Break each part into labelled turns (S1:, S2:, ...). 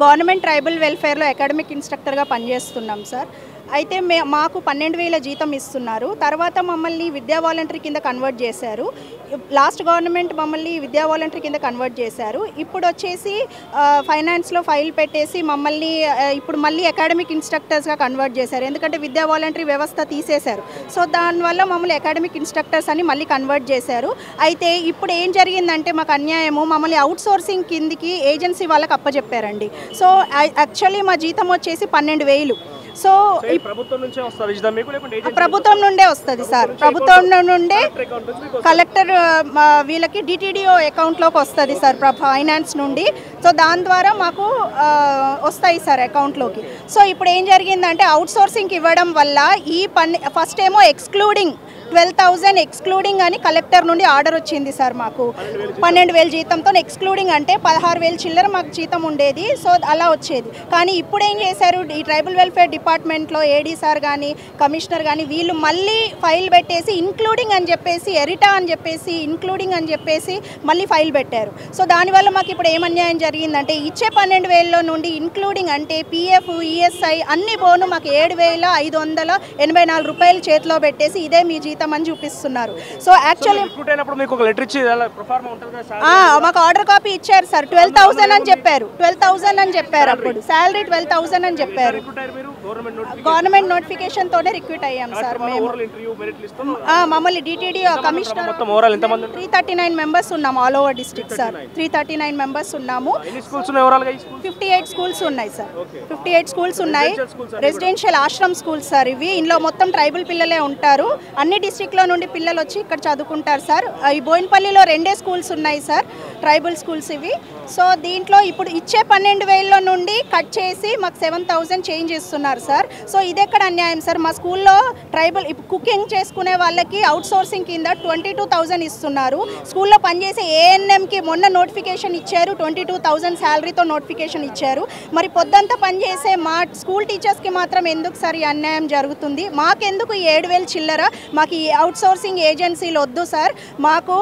S1: Government tribal వెల్ఫేర్లో academic ఇన్స్ట్రక్టర్గా పనిచేస్తున్నాం సార్ అయితే మే మాకు పన్నెండు వేల జీతం ఇస్తున్నారు తర్వాత మమ్మల్ని విద్యా వాలంటరీ కింద కన్వర్ట్ చేశారు లాస్ట్ గవర్నమెంట్ మమ్మల్ని విద్యా వాలంటరీ కింద కన్వర్ట్ చేశారు ఇప్పుడు వచ్చేసి ఆ, ఫైనాన్స్లో ఫైల్ పెట్టేసి మమ్మల్ని ఆ, ఇప్పుడు మళ్ళీ అకాడమిక్ ఇన్స్ట్రక్టర్స్గా కన్వర్ట్ చేశారు ఎందుకంటే విద్యా వాలంటరీ వ్యవస్థ తీసేశారు సో దానివల్ల మమ్మల్ని అకాడమిక్ ఇన్స్ట్రక్టర్స్ అని మళ్ళీ కన్వర్ట్ చేశారు అయితే ఇప్పుడు ఏం జరిగిందంటే మాకు అన్యాయము మమ్మల్ని అవుట్ సోర్సింగ్ కిందికి ఏజెన్సీ వాళ్ళకి అప్పచెప్పారండి సో యాక్చువల్లీ మా జీతం వచ్చేసి పన్నెండు వేలు సో
S2: సో ఈ ప్రభుత్వం నుంచే వస్తారు జీతం మీకు లేకుంటే ఏజెన్సీ
S1: ప్రభుత్వం నుండే వస్తుంది సార్ ప్రభుత్వం నుండే
S2: అకౌంట్ నుంచి మీకు
S1: కలెక్టర్ ఆ, వీళ్ళకి డిటిడిఓ అకౌంట్లోకి వస్తుంది సార్ ప్ర- ఫైనాన్స్ నుండి సో దాని ద్వారా మాకు ఆ, వస్తాయి సార్ అకౌంట్లోకి సో ఇప్పుడు ఏం జరిగిందంటే అవుట్ సోర్సింగ్కి ఇవ్వడం వల్ల ఈ పని ఫస్ట్ ఏమో ఎక్స్క్లూడింగ్ ట్వెల్వ్ థౌజండ్ ఎక్స్క్లూడింగ్ అని కలెక్టర్ నుండి ఆర్డర్ వచ్చింది సార్ మాకు పన్నెండు వేల జీతంతో ఎక్స్క్లూడింగ్ అంటే పదహారు వేల చిల్లర మాకు జీతం ఉండేది సో అలా వచ్చేది కానీ ఇప్పుడు ఏం చేశారు ఈ ట్రైబల్ వెల్ఫేర్ డిపార్ట్మెంట్లో ఏడీ సార్ కానీ కమిషనర్ కానీ వీళ్ళు మళ్ళీ ఫైల్ పెట్టేసి ఇన్క్లూడింగ్ అని చెప్పేసి ఎరిటా అని చెప్పేసి ఇన్క్లూడింగ్ అని చెప్పేసి మళ్ళీ ఫైల్ పెట్టారు సో దానివల్ల మాకు ఇప్పుడు ఏం అన్యాయం జరిగిందంటే ఇచ్చే పన్నెండు వేలలో నుండి ఇన్క్లూడింగ్ అంటే పిఎఫ్ ఈఎస్ఐ అన్ని పోను మాకు ఏడు వేల ఐదు వందల ఎనభై నాలుగు రూపాయలు చేతిలో పెట్టేసి ఇదే మీ జీతం అని చూపిస్తున్నారు సో యాక్చువల్లీ
S2: రిక్రూట్ అయినప్పుడు మీకు ఒక లెటర్ ఇచ్చి అలా ప్రొఫార్మా ఉంటుంది కదా సార్
S1: ఆ, మాకు ఆర్డర్ కాపీ ఇచ్చారు సార్ ట్వెల్వ్ థౌసండ్ అని చెప్పారు ట్వెల్వ్ థౌసండ్ అని చెప్పారు అప్పుడు శాలరీ ట్వెల్వ్ థౌసండ్ అని చెప్పారు
S2: రిక్రూట్ అయ్యారు మీరు గవర్నమెంట్ నోటిఫికేషన్
S1: గవర్నమెంట్ నోటిఫికేషన్ తోనే రిక్రూట్ అయ్యాం సార్ మేము
S2: ఓవరాల్ ఇంటర్వ్యూ మెరిట్ లిస్ట్
S1: ఆ, మమ్మల్ని డిటిడి కమిషనర్
S2: మొత్తం ఓవరాల్ ఎంతమంది ఉంటారు
S1: త్రీ థర్టీ నైన్ మెంబర్స్ ఉన్నాము all over district sir three thirty nine members ఉన్నాము
S2: ఎన్ని స్కూల్స్ ఉన్నాయి ఓవరాల్ గా ఈ స్కూల్
S1: ఫిఫ్టీ ఎయిట్ స్కూల్స్ ఉన్నాయి sir
S2: Okay.
S1: Fifty eight schools ఉన్నాయి
S2: Residential schools అన్ని
S1: రెసిడెన్షియల్ ఆశ్రమ్ స్కూల్స్ సార్ ఇవి ఇందులో మొత్తం ట్రైబల్ పిల్లలే ఉంటారు అన్ని డిస్ట్రిక్ట్లో నుండి పిల్లలు వచ్చి ఇక్కడ చదువుకుంటారు సార్ ఆ, ఈ బోయినపల్లిలో రెండే స్కూల్స్ ఉన్నాయి సార్ ట్రైబల్ స్కూల్స్ ఇవి సో దీంట్లో ఇప్పుడు ఇచ్చే పన్నెండు వేలలో నుండి కట్ చేసి మాకు సెవెన్ థౌసండ్ చేంజ్ ఇస్తున్నారు సార్ సో ఇది ఎక్కడ అన్యాయం సార్ మా స్కూల్లో ట్రైబల్ ఇప్పుడు కుకింగ్ చేసుకునే వాళ్ళకి అవుట్ సోర్సింగ్ కింద ట్వంటీ టూ థౌజండ్ ఇస్తున్నారు స్కూల్లో పనిచేసే ఏఎన్ఎంకి మొన్న నోటిఫికేషన్ ఇచ్చారు ట్వంటీ టూ థౌజండ్ శాలరీతో నోటిఫికేషన్ ఇచ్చారు మరి పొద్దంతా పనిచేసే మా స్కూల్ టీచర్స్కి మాత్రం ఎందుకు సార్ ఈ అన్యాయం జరుగుతుంది మాకెందుకు ఈ ఏడు వేలు చిల్లర మాకు ఈ అవుట్ సోర్సింగ్ ఏజెన్సీలు వద్దు సార్ మాకు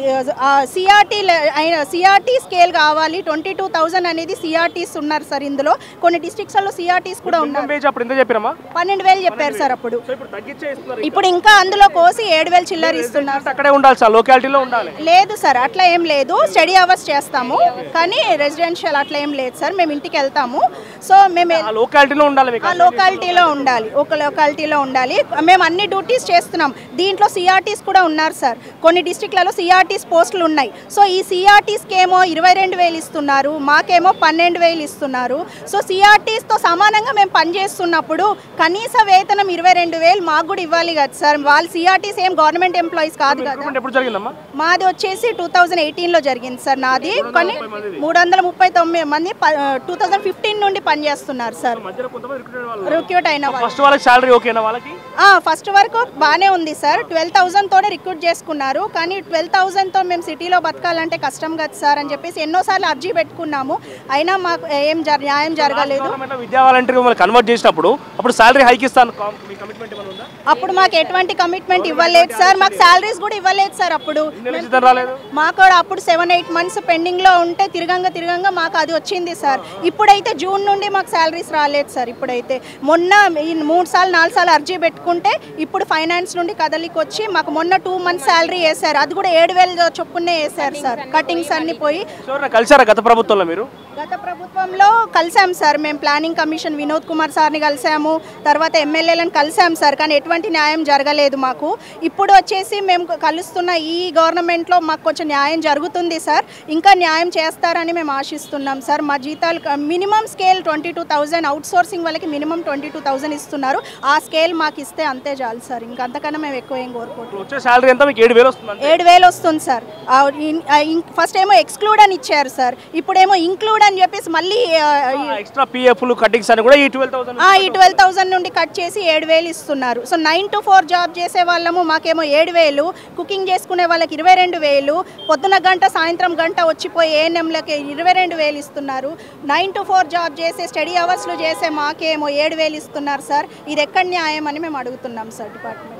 S1: సిఆర్టీ అయిన సిఆర్టీ స్కేల్ కావాలి ట్వంటీ టూ థౌజండ్ అనేది సిఆర్టీస్ ఉన్నారు సార్ ఇందులో కొన్ని డిస్ట్రిక్ట్స్లో సిఆర్టీస్ కూడా ఉన్నారు
S2: పేజ్ అప్పుడు ఎంత చెప్పిరమ్మా
S1: పన్నెండు వేలు చెప్పారు సార్ అప్పుడు
S2: సో ఇప్పుడు తగ్గించే ఇస్తున్నారు
S1: ఇప్పుడు ఇంకా అందులో కోసి ఏడు వేలు చిల్లర ఇస్తున్నారు
S2: అంటే అక్కడే ఉండాలి సార్ లొకాలిటీలో ఉండాలి
S1: లేదు సార్ అట్లా ఏం లేదు స్టడీ అవర్స్ చేస్తాము కానీ రెసిడెన్షియల్ అట్లా ఏం లేదు సార్ మేము ఇంటికి వెళ్తాము సో మేము
S2: ఆ లొకాలిటీలో ఉండాలి మీకు
S1: ఆ లొకాలిటీలో ఉండాలి ఒక లొకాలిటీలో ఉండాలి మేము అన్ని డ్యూటీస్ చేస్తున్నాం దీంట్లో సిఆర్టీస్ కూడా ఉన్నారు సార్ కొన్ని డిస్ట్రిక్ట్లలో సిఆర్టీస్ పోస్టులు ఉన్నాయి సో ఈ సిఆర్టీస్కి ఏమో ఇరవై రెండు వేలు ఇస్తున్నారు మాకేమో పన్నెండు వేలు ఇస్తున్నారు సో సిఆర్టీస్తో సమానంగా మేము పనిచేస్తున్నప్పుడు కనీస వేతనం ఇరవై రెండు వేలు మాకు కూడా ఇవ్వాలి కదా సార్ వాళ్ళు సిఆర్టీస్ ఏం గవర్నమెంట్ ఎంప్లాయీస్ కాదు కదా
S2: రిక్రూట్మెంట్ ఎప్పుడు జరిగిందమ్మా
S1: మాది వచ్చేసి టూ థౌజండ్ ఎయిటీన్లో జరిగింది సార్ నాది కానీ మూడు వందల ముప్పై తొమ్మిది మంది టూ థౌజండ్ ఫిఫ్టీన్ నుండి పనిచేస్తున్నారు సార్
S2: మధ్యలో కొంతమంది రిక్రూట్ వాళ్ళు
S1: రిక్రూట్ అయిన వాళ్ళు
S2: ఫస్ట్ వాళ్ళకి శాలరీ ఓకేనా వాళ్ళకి
S1: ఫస్ట్ వరకు బాగానే ఉంది సార్ ట్వెల్వ్ థౌజండ్తోనే రిక్రూట్ చేసుకున్నారు కానీ ట్వెల్వ్ థౌజండ్తో మేము సిటీలో బతకాలంటే కష్టం కదా సార్ అని చెప్పేసి ఎన్నోసార్లు అర్జీ పెట్టుకున్నాము అయినా మాకు ఏం జర న్యాయం జరగలేదు
S2: గవర్నమెంట్ విద్యా వాలంటీర్ మిమ్మల్ని కన్వర్ట్ చేసినప్పుడు అప్పుడు శాలరీ హైక్ ఇస్తాను కాం- మీ కమిట్మెంట్ ఏమైనా ఉందా
S1: అప్పుడు మాకు ఎటువంటి కమిట్మెంట్ ఇవ్వలేదు సార్ మాకు శాలరీస్ కూడా ఇవ్వలేదు సార్ అప్పుడు
S2: నెల జీతం రాలేదు
S1: మాకు కూడా అప్పుడు సెవెన్ ఎయిట్ మంత్స్ పెండింగ్లో ఉంటే తిరగంగా తిరగంగా మాకు అది వచ్చింది సార్ ఇప్పుడైతే జూన్ నుండి మాకు శాలరీస్ రాలేదు సార్ ఇప్పుడైతే మొన్న ఈ మూడు సార్లు నాలుగు సార్లు అర్జీ పెట్టుకుంటే ఇప్పుడు ఫైనాన్స్ నుండి కదలికి వచ్చి మాకు మొన్న టూ మంత్స్ శాలరీ వేశారు అది కూడా ఏడు వేలు చొప్పునే వేశారు సార్ కటింగ్స్ అన్ని పోయి
S2: సో ఎవరైనా కలిసారా గత ప్రభుత్వంలో మీరు
S1: గత ప్రభుత్వంలో కలిసాం సార్ మేము ప్లానింగ్ కమిషన్ వినోద్ కుమార్ సార్ని కలిసాము తర్వాత ఎమ్మెల్యేలను కలిసాం సార్ కానీ ఎటువంటి న్యాయం జరగలేదు మాకు ఇప్పుడు వచ్చేసి మేము కలుస్తున్న ఈ గవర్నమెంట్లో మాకు కొంచెం న్యాయం జరుగుతుంది సార్ ఇంకా న్యాయం చేస్తారని మేము ఆశిస్తున్నాం సార్ మా జీతాలు minimum scale twenty two thousand outsourcing వాళ్ళకి మినిమం ట్వంటీ టూ థౌజండ్ ఇస్తున్నారు ఆ స్కేల్ మాకు ఇస్తే అంతే చాలు సార్ ఇంకా అంతకన్నా మేము ఎక్కువ ఏం కోరుకోవట్లేదు
S2: ఇప్పుడు వచ్చే శాలరీ ఎంత మీకు ఏడు వేలు వస్తుంది అంతే.
S1: ఏడు వేలు వస్తుంది సార్ ఫస్ట్ ఏమో ఎక్స్క్లూడ్ అని ఇచ్చారు సార్ ఇప్పుడేమో ఇంక్లూడ్ అని చెప్పేసి మళ్ళీ ఆ,
S2: ఆ ఎక్స్ట్రా పిఎఫ్లు కటింగ్స్ అని కూడా ఈ ట్వెల్వ్ థౌసండ్
S1: ఆ, ఈ ట్వెల్వ్ థౌసండ్ నుండి కట్ చేసి ఏడు వేలు ఇస్తున్నారు so nine to four job చేసే వాళ్ళము మాకేమో ఏడు వేలు కుకింగ్ చేసుకునే వాళ్ళకి ఇరవై రెండు వేలు పొద్దున గంట సాయంత్రం గంట వచ్చిపోయి ఏఎన్ఎంలకి ఇరవై రెండు వేలు ఇస్తున్నారు nine to four job study స్టడీ అవర్స్లు చేసే మాకేమో ఏడు వేలు ఇస్తున్నారు సార్ ఇది ఎక్కడ న్యాయం అని మేము అడుగుతున్నాం సార్ డిపార్ట్మెంట్